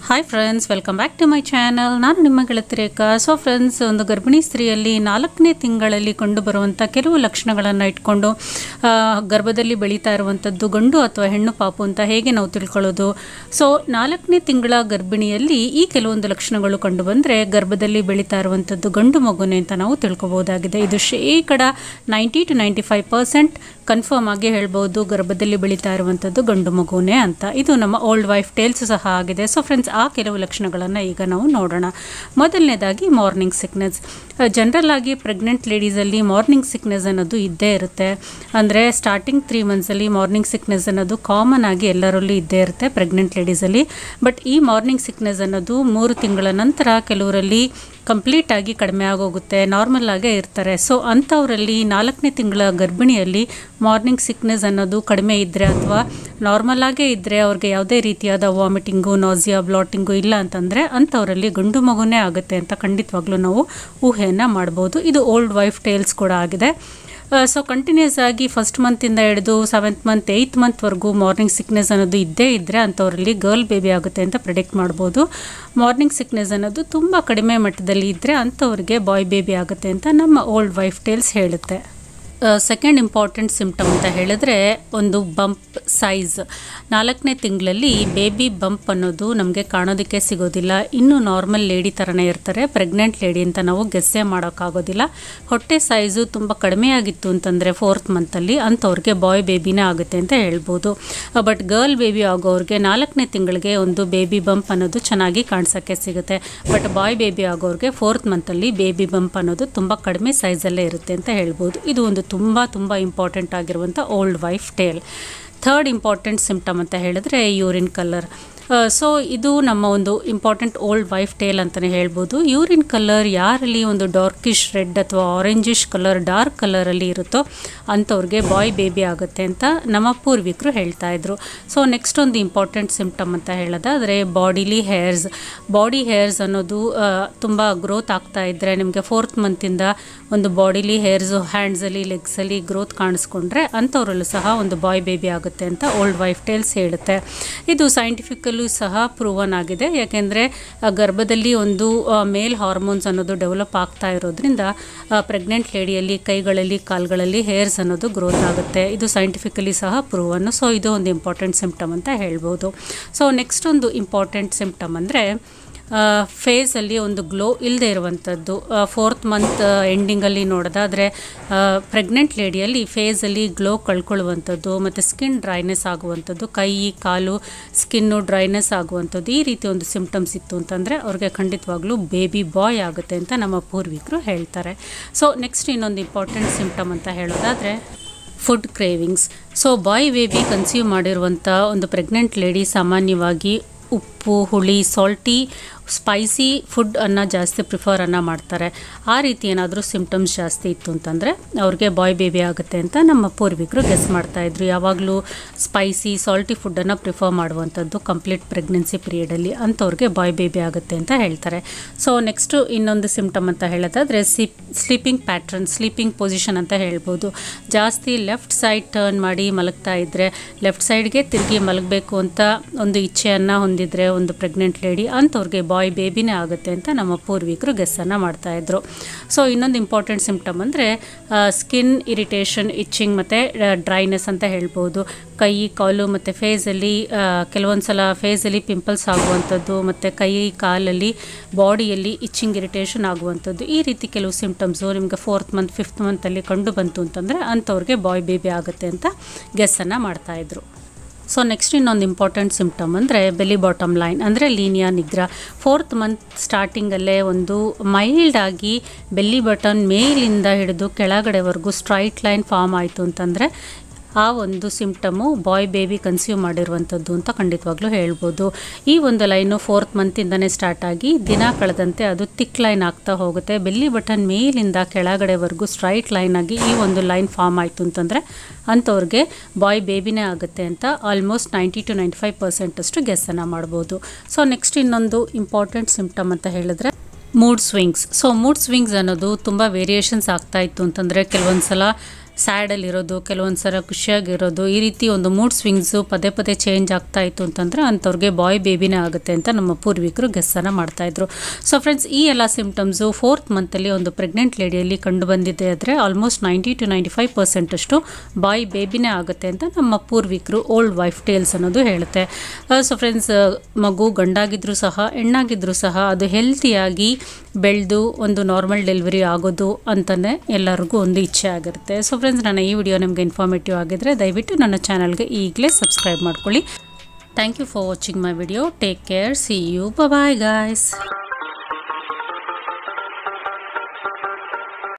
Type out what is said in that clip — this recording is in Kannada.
hi friends welcome back to my channel ನಾನು ನಿಮ್ಮ ಗೆಳತಿ ರೇಖಾ ಸೊ ಫ್ರೆಂಡ್ಸ್ ಒಂದು ಗರ್ಭಿಣಿ ಸ್ತ್ರೀಯಲ್ಲಿ ನಾಲ್ಕನೇ ತಿಂಗಳಲ್ಲಿ ಕಂಡುಬರುವಂಥ ಕೆಲವು ಲಕ್ಷಣಗಳನ್ನು ಇಟ್ಕೊಂಡು ಆ, ಗರ್ಭದಲ್ಲಿ ಬೆಳೀತಾ ಇರುವಂಥದ್ದು ಗಂಡು ಅಥವಾ ಹೆಣ್ಣು ಪಾಪು ಅಂತ ಹೇಗೆ ನಾವು ತಿಳ್ಕೊಳ್ಳೋದು ಸೊ ನಾಲ್ಕನೇ ತಿಂಗಳ ಗರ್ಭಿಣಿಯಲ್ಲಿ ಈ ಕೆಲವೊಂದು ಲಕ್ಷಣಗಳು ಕಂಡು ಬಂದರೆ ಗರ್ಭದಲ್ಲಿ ಬೆಳೀತಾ ಇರುವಂಥದ್ದು ಗಂಡು ಮಗುನೇ ಅಂತ ನಾವು ತಿಳ್ಕೊಬೋದಾಗಿದೆ ಇದು ಶೇಕಡ ninety to ninety five percent confirm ಆಗಿ ಹೇಳ್ಬೋದು ಗರ್ಭದಲ್ಲಿ ಬೆಳೀತಾ ಇರುವಂಥದ್ದು ಗಂಡು ಮಗುನೇ ಅಂತ ಇದು ನಮ್ಮ ಓಲ್ಡ್ ವೈಫ್ ಟೇಲ್ಸ್ ಸಹ ಆಗಿದೆ ಸೊ ಫ್ರೆಂಡ್ಸ್ ಆ ಕೆಲವು ಲಕ್ಷಣಗಳನ್ನು ಈಗ ನಾವು ನೋಡೋಣ ಮೊದಲನೇದಾಗಿ ಮಾರ್ನಿಂಗ್ ಸಿಕ್ನೆಸ್ ಜನರಲ್ ಆಗಿ ಪ್ರೆಗ್ನೆಂಟ್ ಲೇಡೀಸಲ್ಲಿ ಮಾರ್ನಿಂಗ್ ಸಿಕ್ನೆಸ್ ಅನ್ನೋದು ಇದ್ದೇ ಇರುತ್ತೆ ಅಂದರೆ ಸ್ಟಾರ್ಟಿಂಗ್ ತ್ರೀ ಮಂತ್ಸಲ್ಲಿ ಮಾರ್ನಿಂಗ್ ಸಿಕ್ನೆಸ್ ಅನ್ನೋದು ಕಾಮನ್ ಆಗಿ ಎಲ್ಲರಲ್ಲೂ ಇದ್ದೇ ಇರುತ್ತೆ ಪ್ರೆಗ್ನೆಂಟ್ ಲೇಡೀಸಲ್ಲಿ ಬಟ್ ಈ ಮಾರ್ನಿಂಗ್ ಸಿಕ್ನೆಸ್ ಅನ್ನೋದು ಮೂರು ತಿಂಗಳ ನಂತರ ಕೆಲವರಲ್ಲಿ ಕಂಪ್ಲೀಟ್ ಆಗಿ ಕಡಿಮೆ ಆಗೋಗುತ್ತೆ ನಾರ್ಮಲ್ ಆಗೇ ಇರ್ತಾರೆ ಸೊ ಅಂಥವರಲ್ಲಿ ನಾಲ್ಕನೇ ತಿಂಗಳ ಗರ್ಭಿಣಿಯಲ್ಲಿ ಮಾರ್ನಿಂಗ್ ಸಿಕ್ನೆಸ್ ಅನ್ನೋದು ಕಡಿಮೆ ಇದ್ದರೆ ಅಥವಾ ನಾರ್ಮಲ್ ಆಗೇ ಇದ್ದರೆ ಅವ್ರಿಗೆ ಯಾವುದೇ ರೀತಿಯಾದ ವಾಮಿಟಿಂಗು ನಾಸಿಯಾ ಬ್ಲಾಟಿಂಗು ಇಲ್ಲ ಅಂತಂದರೆ ಅಂಥವರಲ್ಲಿ ಗಂಡು ಮಗುನೇ ಆಗುತ್ತೆ ಅಂತ ಖಂಡಿತವಾಗ್ಲೂ ನಾವು ಊಹೆಯನ್ನು ಮಾಡ್ಬೋದು ಇದು ಓಲ್ಡ್ ವೈಫ್ ಟೇಲ್ಸ್ ಕೂಡ ಆಗಿದೆ ಸೊ ಕಂಟಿನ್ಯೂಸ್ ಆಗಿ ಫಸ್ಟ್ ಮಂತಿಂದ ಹಿಡಿದು ಸೆವೆಂತ್ ಮಂತ್ ಏಯ್ತ್ ಮಂತ್ವರೆಗೂ ಮಾರ್ನಿಂಗ್ ಸಿಕ್ನೆಸ್ ಅನ್ನೋದು ಇದ್ದೇ ಇದ್ದರೆ ಅಂಥವರಲ್ಲಿ ಗರ್ಲ್ ಬೇಬಿ ಆಗುತ್ತೆ ಅಂತ ಪ್ರಿಡಿಕ್ಟ್ ಮಾಡ್ಬೋದು ಮಾರ್ನಿಂಗ್ ಸಿಕ್ನೆಸ್ ಅನ್ನೋದು ತುಂಬ ಕಡಿಮೆ ಮಟ್ಟದಲ್ಲಿ ಇದ್ದರೆ ಅಂಥವ್ರಿಗೆ ಬಾಯ್ ಬೇಬಿ ಆಗುತ್ತೆ ಅಂತ ನಮ್ಮ ಓಲ್ಡ್ ವೈಫ್ ಟೇಲ್ಸ್ ಹೇಳುತ್ತೆ ಸೆಕೆಂಡ್ ಇಂಪಾರ್ಟೆಂಟ್ ಸಿಮ್ಟಮ್ ಅಂತ ಹೇಳಿದ್ರೆ ಒಂದು ಬಂಪ್ ಸೈಜ್ ನಾಲ್ಕನೇ ತಿಂಗಳಲ್ಲಿ ಬೇಬಿ ಬಂಪ್ ಅನ್ನೋದು ನಮಗೆ ಕಾಣೋದಕ್ಕೆ ಸಿಗೋದಿಲ್ಲ ಇನ್ನು ನಾರ್ಮಲ್ ಲೇಡಿ ಥರನೇ ಇರ್ತಾರೆ ಪ್ರೆಗ್ನೆಂಟ್ ಲೇಡಿ ಅಂತ ನಾವು ಗೆಸ್ಸೇ ಮಾಡೋಕ್ಕಾಗೋದಿಲ್ಲ ಹೊಟ್ಟೆ ಸೈಜು ತುಂಬ ಕಡಿಮೆ ಆಗಿತ್ತು ಅಂತಂದರೆ ಫೋರ್ತ್ ಮಂತಲ್ಲಿ ಅಂಥವ್ರಿಗೆ ಬಾಯ್ ಬೇಬಿನೇ ಆಗುತ್ತೆ ಅಂತ ಹೇಳ್ಬೋದು ಬಟ್ ಗರ್ಲ್ ಬೇಬಿ ಆಗೋರಿಗೆ ನಾಲ್ಕನೇ ತಿಂಗಳಿಗೆ ಒಂದು ಬೇಬಿ ಬಂಪ್ ಅನ್ನೋದು ಚೆನ್ನಾಗಿ ಕಾಣಿಸೋಕ್ಕೆ ಸಿಗುತ್ತೆ ಬಟ್ ಬಾಯ್ ಬೇಬಿ ಆಗೋರಿಗೆ ಫೋರ್ತ್ ಮಂತಲ್ಲಿ ಬೇಬಿ ಬಂಪ್ ಅನ್ನೋದು ತುಂಬ ಕಡಿಮೆ ಸೈಜಲ್ಲೇ ಇರುತ್ತೆ ಅಂತ ಹೇಳ್ಬೋದು ಇದು ಒಂದು ತುಂಬ ತುಂಬ ಇಂಪಾರ್ಟೆಂಟ್ ಆಗಿರುವಂಥ old wife tale third important symptom ಅಂತ ಹೇಳಿದ್ರೆ ಯೂರಿನ್ ಕಲರ್ ಸೊ ಇದು ನಮ್ಮ ಒಂದು ಇಂಪಾರ್ಟೆಂಟ್ ಓಲ್ಡ್ ವೈಫ್ ಟೇಲ್ ಅಂತಲೇ ಹೇಳ್ಬೋದು ಯೂರಿನ್ ಕಲರ್ ಯಾರಲ್ಲಿ ಒಂದು ಡಾರ್ಕಿಶ್ ರೆಡ್ ಅಥವಾ ಆರೆಂಜಿಶ್ ಕಲರ್ ಡಾರ್ಕ್ ಕಲರಲ್ಲಿ ಇರುತ್ತೋ ಅಂಥವ್ರಿಗೆ ಬಾಯ್ ಬೇಬಿ ಆಗುತ್ತೆ ಅಂತ ನಮ್ಮ ಪೂರ್ವಿಕರು ಹೇಳ್ತಾ ಇದ್ರು ಸೊ ನೆಕ್ಸ್ಟ್ ಒಂದು ಇಂಪಾರ್ಟೆಂಟ್ ಸಿಮ್ಟಮ್ ಅಂತ ಹೇಳೋದಾದರೆ ಬಾಡಿಲಿ ಹೇರ್ಸ್ ಬಾಡಿ ಹೇರ್ಸ್ ಅನ್ನೋದು ತುಂಬ ಗ್ರೋತ್ ಆಗ್ತಾ ಇದ್ದರೆ ನಿಮಗೆ ಫೋರ್ತ್ ಮಂತಿಂದ ಒಂದು ಬಾಡಿಲಿ ಹೇರ್ಸು ಹ್ಯಾಂಡ್ಸಲ್ಲಿ ಲೆಗ್ಸಲ್ಲಿ ಗ್ರೋತ್ ಕಾಣಿಸ್ಕೊಂಡ್ರೆ ಅಂಥವರಲ್ಲೂ ಸಹ ಒಂದು ಬಾಯ್ ಬೇಬಿ ಆಗುತ್ತೆ ಅಂತ ಓಲ್ಡ್ ವೈಫ್ ಟೇಲ್ಸ್ ಹೇಳುತ್ತೆ ಇದು ಸೈಂಟಿಫಿಕಲ್ಲೂ ಸಹ ಪ್ರೂವನ್ ಆಗಿದೆ ಯಾಕೆಂದರೆ ಗರ್ಭದಲ್ಲಿ ಒಂದು ಮೇಲ್ ಹಾರ್ಮೋನ್ಸ್ ಅನ್ನೋದು ಡೆವಲಪ್ ಆಗ್ತಾ ಇರೋದ್ರಿಂದ ಪ್ರೆಗ್ನೆಂಟ್ ಲೇಡಿಯಲ್ಲಿ ಕೈಗಳಲ್ಲಿ ಕಾಲ್ಗಳಲ್ಲಿ ಹೇರ್ಸ್ ಅನ್ನೋದು ಗ್ರೋತ್ ಆಗುತ್ತೆ ಇದು ಸೈಂಟಿಫಿಕಲಿ ಸಹ ಪ್ರೂವನ್ನು ಸೊ ಇದು ಒಂದು ಇಂಪಾರ್ಟೆಂಟ್ ಸಿಮ್ಟಮ್ ಅಂತ ಹೇಳ್ಬೋದು ಸೊ ನೆಕ್ಸ್ಟ್ ಒಂದು ಇಂಪಾರ್ಟೆಂಟ್ ಸಿಮ್ಟಮ್ ಅಂದರೆ ಫೇಸಲ್ಲಿ ಒಂದು ಗ್ಲೋ ಇಲ್ಲದೆ ಇರುವಂಥದ್ದು ಫೋರ್ತ್ ಮಂತ್ ಎಂಡಿಂಗಲ್ಲಿ ನೋಡೋದಾದರೆ ಪ್ರೆಗ್ನೆಂಟ್ ಲೇಡಿಯಲ್ಲಿ ಫೇಸಲ್ಲಿ ಗ್ಲೋ ಕಳ್ಕೊಳ್ಳುವಂಥದ್ದು ಮತ್ತು ಸ್ಕಿನ್ ಡ್ರೈನೆಸ್ ಆಗುವಂಥದ್ದು ಕೈ ಕಾಲು ಸ್ಕಿನ್ನು ಡ್ರೈನೆಸ್ ಆಗುವಂಥದ್ದು ಈ ರೀತಿ ಒಂದು ಸಿಮ್ಟಮ್ಸ್ ಇತ್ತು ಅಂತಂದರೆ ಅವ್ರಿಗೆ ಖಂಡಿತವಾಗ್ಲೂ ಬೇಬಿ ಬಾಯ್ ಆಗುತ್ತೆ ಅಂತ ನಮ್ಮ ಪೂರ್ವಿಕರು ಹೇಳ್ತಾರೆ ಸೊ ನೆಕ್ಸ್ಟ್ ಇನ್ನೊಂದು ಇಂಪಾರ್ಟೆಂಟ್ ಸಿಮ್ಟಮ್ ಅಂತ ಹೇಳೋದಾದರೆ food cravings so boy baby consume ಮಾಡಿರುವಂಥ ಒಂದು ಪ್ರೆಗ್ನೆಂಟ್ ಲೇಡಿ ಸಾಮಾನ್ಯವಾಗಿ ಉಪ್ಪು ಹುಳಿ ಸಾಲ್ಟಿ ಸ್ಪೈಸಿ ಫುಡ್ಡನ್ನು ಜಾಸ್ತಿ ಪ್ರಿಫರನ್ನು ಮಾಡ್ತಾರೆ ಆ ರೀತಿ ಏನಾದರೂ ಸಿಮ್ಟಮ್ಸ್ ಜಾಸ್ತಿ ಇತ್ತು ಅಂತಂದರೆ ಅವ್ರಿಗೆ ಬಾಯ್ ಬೇಬಿ ಆಗುತ್ತೆ ಅಂತ ನಮ್ಮ ಪೂರ್ವಿಕರು ಗೆಸ್ ಮಾಡ್ತಾಯಿದ್ರು ಯಾವಾಗಲೂ ಸ್ಪೈಸಿ ಸಾಲ್ಟಿ ಫುಡ್ಡನ್ನು ಪ್ರಿಫರ್ ಮಾಡುವಂಥದ್ದು ಕಂಪ್ಲೀಟ್ ಪ್ರೆಗ್ನೆನ್ಸಿ ಪೀರಿಯಡಲ್ಲಿ ಅಂಥವ್ರಿಗೆ ಬಾಯ್ ಬೇಬಿ ಆಗುತ್ತೆ ಅಂತ ಹೇಳ್ತಾರೆ ಸೊ ನೆಕ್ಸ್ಟು ಇನ್ನೊಂದು ಸಿಮ್ಟಮ್ ಅಂತ ಹೇಳೋದಾದರೆ ಸಿಪ್ ಸ್ಲೀಪಿಂಗ್ ಪ್ಯಾಟ್ರನ್ ಸ್ಲೀಪಿಂಗ್ ಪೊಸಿಷನ್ ಅಂತ ಹೇಳ್ಬೋದು ಜಾಸ್ತಿ ಲೆಫ್ಟ್ ಸೈಡ್ ಟರ್ನ್ ಮಾಡಿ ಮಲಗ್ತಾ ಇದ್ದರೆ ಲೆಫ್ಟ್ ಸೈಡ್ಗೆ ತಿರುಗಿ ಮಲಗಬೇಕು ಅಂತ ಒಂದು ಇಚ್ಛೆಯನ್ನು ಹೊಂದಿದರೆ ಒಂದು ಪ್ರೆಗ್ನೆಂಟ್ ಲೇಡಿ ಅಂಥವ್ರಿಗೆ ಬಾಯ್ ಬೇಬಿನೇ ಆಗುತ್ತೆ ಅಂತ ನಮ್ಮ ಪೂರ್ವಿಕರು ಗೆಸ್ಸನ್ನು ಮಾಡ್ತಾಯಿದ್ರು ಸೊ ಇನ್ನೊಂದು ಇಂಪಾರ್ಟೆಂಟ್ ಸಿಮ್ಟಮ್ ಅಂದರೆ ಸ್ಕಿನ್ ಇರಿಟೇಷನ್ ಇಚ್ಚಿಂಗ್ ಮತ್ತು ಡ್ರೈನೆಸ್ ಅಂತ ಹೇಳ್ಬೋದು ಕೈ ಕಾಲು ಮತ್ತು ಫೇಸಲ್ಲಿ ಕೆಲವೊಂದು ಸಲ ಫೇಸಲ್ಲಿ ಪಿಂಪಲ್ಸ್ ಆಗುವಂಥದ್ದು ಮತ್ತು ಕೈ ಕಾಲಲ್ಲಿ ಬಾಡಿಯಲ್ಲಿ ಇಚ್ಚಿಂಗ್ ಇರಿಟೇಷನ್ ಆಗುವಂಥದ್ದು ಈ ರೀತಿ ಕೆಲವು ಸಿಮ್ಟಮ್ಸು ನಿಮಗೆ ಫೋರ್ತ್ ಮಂತ್ ಫಿಫ್ತ್ ಮಂತಲ್ಲಿ ಕಂಡು ಬಂತು ಅಂತಂದರೆ ಅಂಥವ್ರಿಗೆ ಬಾಯ್ ಬೇಬಿ ಆಗುತ್ತೆ ಅಂತ ಗೆಸ್ಸನ್ನು ಮಾಡ್ತಾಯಿದ್ರು ಸೊ ನೆಕ್ಸ್ಟ್ ಇನ್ನೊಂದು ಇಂಪಾರ್ಟೆಂಟ್ ಸಿಮ್ಟಮ್ ಅಂದರೆ ಬೆಲಿ ಬಾಟಮ್ ಲೈನ್ ಅಂದರೆ ಲೀನಿಯಾ ನಿಗ್ರಾ ಫೋರ್ತ್ ಮಂತ್ ಸ್ಟಾರ್ಟಿಂಗಲ್ಲೇ ಒಂದು ಮೈಲ್ಡ್ ಆಗಿ ಬೆಲ್ಲಿ ಬಟನ್ ಮೇಲಿಂದ ಹಿಡಿದು ಕೆಳಗಡೆವರೆಗೂ ಸ್ಟ್ರೈಟ್ ಲೈನ್ ಫಾರ್ಮ್ ಆಯಿತು ಅಂತಂದರೆ ಆ ಒಂದು ಸಿಮ್ಟಮು ಬಾಯ್ ಬೇಬಿ ಕನ್ಸ್ಯೂಮ್ ಮಾಡಿರುವಂಥದ್ದು ಅಂತ ಖಂಡಿತವಾಗ್ಲೂ ಹೇಳ್ಬೋದು ಈ ಒಂದು ಲೈನು ಫೋರ್ತ್ ಮಂತಿಂದನೇ ಸ್ಟಾರ್ಟ್ ಆಗಿ ದಿನ ಕಳೆದಂತೆ ಅದು ತಿಕ್ ಲೈನ್ ಆಗ್ತಾ ಹೋಗುತ್ತೆ ಬೆಲ್ಲಿ ಬಟನ್ ಮೇಲಿಂದ ಕೆಳಗಡೆವರೆಗೂ ಸ್ಟ್ರೈಟ್ ಲೈನ್ ಆಗಿ ಈ ಒಂದು ಲೈನ್ ಫಾರ್ಮ್ ಆಯಿತು ಅಂತಂದರೆ ಅಂಥವ್ರಿಗೆ ಬಾಯ್ ಬೇಬಿನೇ ಆಗುತ್ತೆ ಅಂತ almost ninety to ninety five ಪರ್ಸೆಂಟಷ್ಟು ಗೆಸ್ಸನ್ನು ಮಾಡ್ಬೋದು ಸೊ ನೆಕ್ಸ್ಟ್ ಇನ್ನೊಂದು ಇಂಪಾರ್ಟೆಂಟ್ ಸಿಮ್ಟಮ್ ಅಂತ ಹೇಳಿದ್ರೆ mood swings so mood swings ಅನ್ನೋದು ತುಂಬ ವೇರಿಯೇಷನ್ಸ್ ಆಗ್ತಾ ಇತ್ತು ಅಂತಂದರೆ ಕೆಲವೊಂದು ಸಲ ಸ್ಯಾಡಲ್ಲಿರೋದು ಕೆಲವೊಂದು ಸಲ ಖುಷಿಯಾಗಿರೋದು ಈ ರೀತಿ ಒಂದು ಮೂಡ್ ಸ್ವಿಂಗ್ಸು ಪದೇ ಪದೇ ಚೇಂಜ್ ಆಗ್ತಾ ಇತ್ತು ಅಂತಂದರೆ ಅಂಥವ್ರಿಗೆ ಬಾಯ್ ಬೇಬಿನೇ ಆಗುತ್ತೆ ಅಂತ ನಮ್ಮ ಪೂರ್ವಿಕರು ಗೆಸ್ಸನ್ನು ಮಾಡ್ತಾಯಿದ್ರು ಸೊ ಫ್ರೆಂಡ್ಸ್ ಈ ಎಲ್ಲ ಸಿಮ್ಟಮ್ಸು ಫೋರ್ತ್ ಮಂತಲ್ಲಿ ಒಂದು ಪ್ರೆಗ್ನೆಂಟ್ ಲೇಡಿಯಲ್ಲಿ ಕಂಡು ಬಂದಿದೆ ಆದರೆ almost ninety to ninety five ಪರ್ಸೆಂಟಷ್ಟು ಬಾಯ್ ಬೇಬಿನೇ ಆಗುತ್ತೆ ಅಂತ ನಮ್ಮ ಪೂರ್ವಿಕರು ಓಲ್ಡ್ ವೈಫ್ ಟೇಲ್ಸ್ ಅನ್ನೋದು ಹೇಳುತ್ತೆ ಸೊ ಫ್ರೆಂಡ್ಸ್ ಮಗು ಗಂಡಾಗಿದ್ದರೂ ಸಹ ಹೆಣ್ಣಾಗಿದ್ದರೂ ಸಹ ಅದು ಹೆಲ್ತಿಯಾಗಿ ಬೆಳೆದು ಒಂದು ನಾರ್ಮಲ್ ಡೆಲಿವರಿ ಆಗೋದು ಅಂತಲೇ ಎಲ್ಲರಿಗೂ ಒಂದು ಇಚ್ಛೆ ಆಗಿರುತ್ತೆ ಸೊ ಫ್ರೆಂಡ್ಸ್ ನನ್ನ ಈ ವಿಡಿಯೋ ನಿಮಗೆ ಇನ್ಫಾರ್ಮೇಟಿವ್ ಆಗಿದ್ದರೆ ದಯವಿಟ್ಟು ನನ್ನ ಚಾನಲ್ಗೆ ಈಗಲೇ ಸಬ್ಸ್ಕ್ರೈಬ್ ಮಾಡ್ಕೊಳ್ಳಿ thank you for watching my video take care see you bye guys